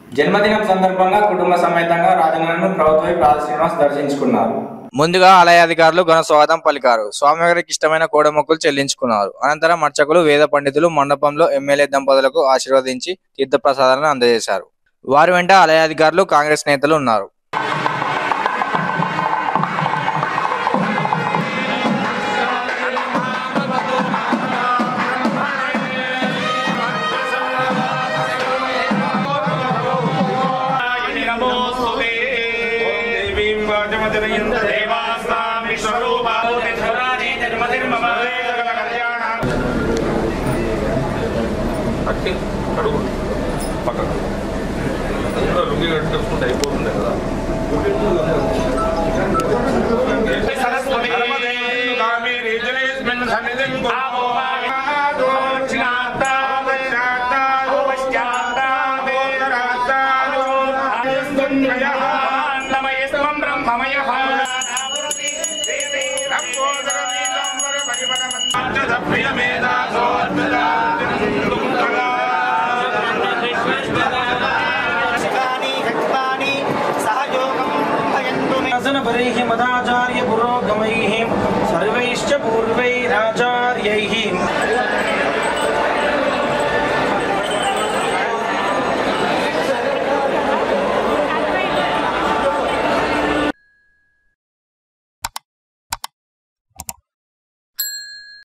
జన్మదినం సందర్భంగా కుటుంబ సమేతంగా రాజన్నను ప్రభుత్వ పాద శ్రీనివాస్ దర్శించుకున్నారు ముందుగా ఆలయ అధికారులు ఘన స్వాగతం పలికారు స్వామివారికి ఇష్టమైన కోడమొక్కులు చెల్లించుకున్నారు అనంతరం అర్చకులు వేద పండితులు మండపంలో ఎమ్మెల్యే దంపతులకు ఆశీర్వదించి తీర్థప్రసాదాలను అందజేశారు వారి వెంట ఆలయ అధికారులు కాంగ్రెస్ నేతలు ఉన్నారు అట్టి అడుగు పక్కన ఇంకా లుంగి కట్టుకుంటే అయిపోతుండే కదా शासनपरैः मदाचार्य पुरोगमैः सर्वैश्च पूर्वैराचार्यैः